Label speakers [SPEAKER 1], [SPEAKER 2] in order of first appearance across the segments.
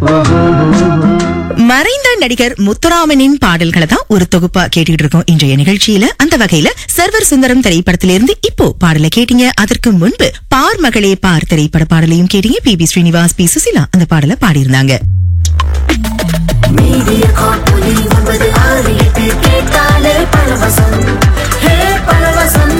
[SPEAKER 1] மறைந்த நடிகர் முத்துராமனின் பாடல்களை தான் ஒரு தொகுப்பா கேட்டுட்டு இருக்கோம் இன்றைய நிகழ்ச்சியில அந்த வகையில சர்வர் சுந்தரம் திரைப்படத்திலிருந்து இப்போ பாடலை கேட்டீங்க அதற்கு முன்பு பார் மகளே பார் திரைப்பட பாடலையும் கேட்டீங்க P B Srinivas P Susheela அந்த பாடலை பாடியிருந்தாங்க
[SPEAKER 2] மீடிய காப்பொலி ஒன்பது ஆறு எட்டு கேட்டாலே பரவசம் ஹே பரவசம்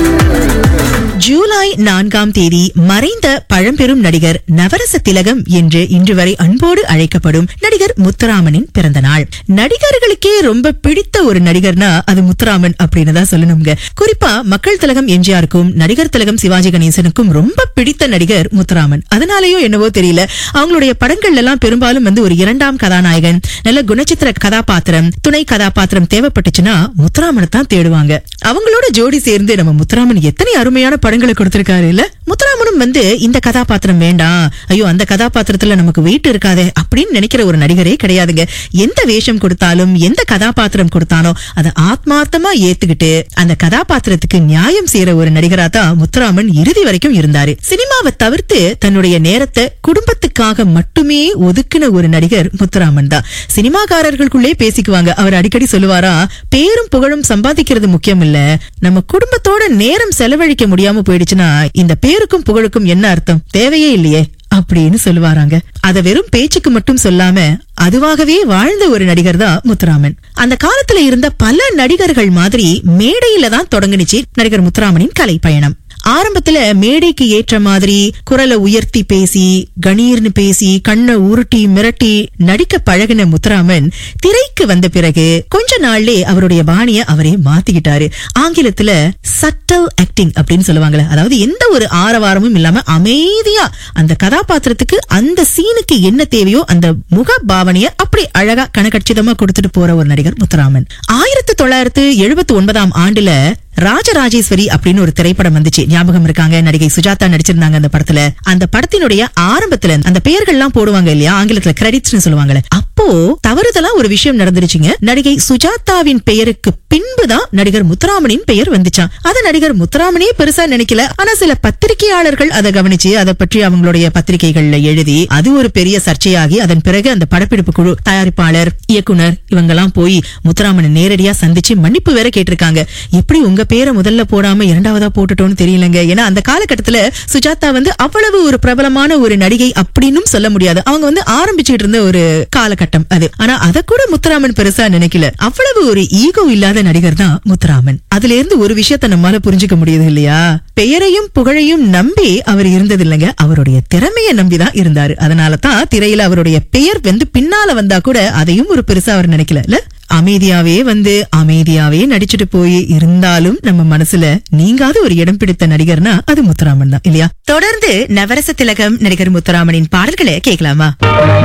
[SPEAKER 1] ஜூலை நான்காம் தேதி மறைந்த பழம்பெரும் நடிகர் நவரச திலகம் என்று இன்று வரை அன்போடு அழைக்கப்படும் நடிகர் முத்துராமனின் பிறந்த நாள் நடிகர்களுக்கே ரொம்ப பிடித்த ஒரு நடிகர்னா அது முத்துராமன் அப்படின்னு தான் சொல்லணுங்க குறிப்பா மக்கள் திலகம் எம்ஜிஆருக்கும் நடிகர் திலகம் சிவாஜி கணேசனுக்கும் ரொம்ப பிடித்த நடிகர் முத்துராமன் அதனாலயோ என்னவோ தெரியல அவங்களுடைய படங்கள்ல எல்லாம் பெரும்பாலும் வந்து ஒரு இரண்டாம் கதாநாயகன் நல்ல குணச்சித்திர கதாபாத்திரம் துணை கதாபாத்திரம் தேவைப்பட்டுச்சுன்னா முத்துராமனை தான் தேடுவாங்க அவங்களோட ஜோடி சேர்ந்து நம்ம முத்துராமன் எத்தனை அருமையான படங்களை கொடுத்திருக்காரு இல்ல முத்துராமனும் வந்து இந்த கதாபாத்திரம் வேண்டாம் ஐயோ அந்த கதாபாத்திரத்துல நமக்கு வெயிட் இருக்காதே அப்படின்னு நினைக்கிற ஒரு நடிகரே கிடையாதுங்க எந்த வேஷம் கொடுத்தாலும் எந்த கதாபாத்திரம் கொடுத்தாலும் அதை ஆத்மார்த்தமா ஏத்துக்கிட்டு அந்த கதாபாத்திரத்துக்கு நியாயம் செய்யற ஒரு நடிகரா தான் முத்துராமன் இறுதி வரைக்கும் இருந்தாரு சினிமாவை தவிர்த்து தன்னுடைய நேரத்தை குடும்பத்துக்காக மட்டுமே ஒதுக்கின ஒரு நடிகர் முத்துராமன் தான் சினிமாக்காரர்களுக்குள்ளே பேசிக்குவாங்க அவர் அடிக்கடி சொல்லுவாரா பேரும் புகழும் சம்பாதிக்கிறது முக்கியம் இல்ல நம்ம குடும்பத்தோட நேரம் செலவழிக்க முடியாம போயிடுச்சுன்னா இந்த பேருக்கும் புகழுக்கும் என்ன அர்த்தம் தேவையே இல்லையே அப்படின்னு சொல்லுவாராங்க அத வெறும் பேச்சுக்கு மட்டும் சொல்லாம அதுவாகவே வாழ்ந்த ஒரு நடிகர் தான் முத்துராமன் அந்த காலத்துல இருந்த பல நடிகர்கள் மாதிரி மேடையில தான் தொடங்குனுச்சு நடிகர் முத்துராமனின் கலை பயணம் ஆரம்பத்துல மேடைக்கு ஏற்ற மாதிரி குரலை உயர்த்தி பேசி கணீர்னு பேசி கண்ணை உருட்டி மிரட்டி நடிக்க பழகின முத்துராமன் திரைக்கு வந்த பிறகு கொஞ்ச நாள்லே அவருடைய பாணிய அவரே மாத்திக்கிட்டாரு ஆங்கிலத்துல சட்டல் ஆக்டிங் அப்படின்னு சொல்லுவாங்கல்ல அதாவது எந்த ஒரு ஆரவாரமும் இல்லாம அமைதியா அந்த கதாபாத்திரத்துக்கு அந்த சீனுக்கு என்ன தேவையோ அந்த முக பாவனைய அப்படி அழகா கணக்கச்சிதமா கொடுத்துட்டு போற ஒரு நடிகர் முத்துராமன் ஆயிரத்தி தொள்ளாயிரத்து எழுபத்தி ஒன்பதாம் ஆண்டுல ராஜராஜேஸ்வரி அப்படின்னு ஒரு திரைப்படம் வந்துச்சு ஞாபகம் இருக்காங்க நடிகை சுஜாதா நடிச்சிருந்தாங்க அந்த படத்துல அந்த படத்தினுடைய ஆரம்பத்துல அந்த பெயர்கள்லாம் போடுவாங்க இல்லையா ஆங்கிலத்துல கிரெடிட்ஸ்னு சொல்லுவாங்கல்ல அப்போ தவறுதலா ஒரு விஷயம் நடந்துருச்சுங்க நடிகை சுஜாதாவின் பெயருக்கு பின்புதான் நடிகர் முத்துராமனின் பெயர் வந்துச்சான் அத நடிகர் முத்துராமனே பெருசா நினைக்கல ஆனா சில பத்திரிகையாளர்கள் அதை கவனிச்சு அதை பற்றி அவங்களுடைய பத்திரிகைகள்ல எழுதி அது ஒரு பெரிய சர்ச்சையாகி அதன் பிறகு அந்த படப்பிடிப்பு குழு தயாரிப்பாளர் இயக்குனர் இவங்கெல்லாம் போய் முத்துராமனை நேரடியா சந்திச்சு மன்னிப்பு வேற கேட்டிருக்காங்க எப்படி உங்க பேரை முதல்ல போடாம இரண்டாவதா போட்டுட்டோம்னு தெரியலங்க ஏன்னா அந்த காலகட்டத்துல சுஜாதா வந்து அவ்வளவு ஒரு பிரபலமான ஒரு நடிகை அப்படின்னும் சொல்ல முடியாது அவங்க வந்து ஆரம்பிச்சிட்டு இருந்த ஒரு காலகட்டம் அது ஆனா அத கூட முத்துராமன் பெருசா நினைக்கல அவ்வளவு ஒரு ஈகோ இல்லாத நடிகர் தான் முத்துராமன் அதுல இருந்து ஒரு விஷயத்த நம்மால புரிஞ்சுக்க முடியுது இல்லையா பெயரையும் புகழையும் நம்பி அவர் இருந்தது இல்லைங்க அவருடைய திறமைய நம்பிதான் இருந்தாரு அதனால தான் திரையில அவருடைய பெயர் வந்து பின்னால வந்தா கூட அதையும் ஒரு பெருசா அவர் நினைக்கல இல்ல அமைதியாவே வந்து அமைதியாவே நடிச்சுட்டு போய் இருந்தாலும் நம்ம மனசுல நீங்காத ஒரு இடம் பிடித்த நடிகர்னா அது முத்துராமன் தான் இல்லையா தொடர்ந்து நவரச திலகம் நடிகர் முத்துராமனின் பாடல்களை கேட்கலாமா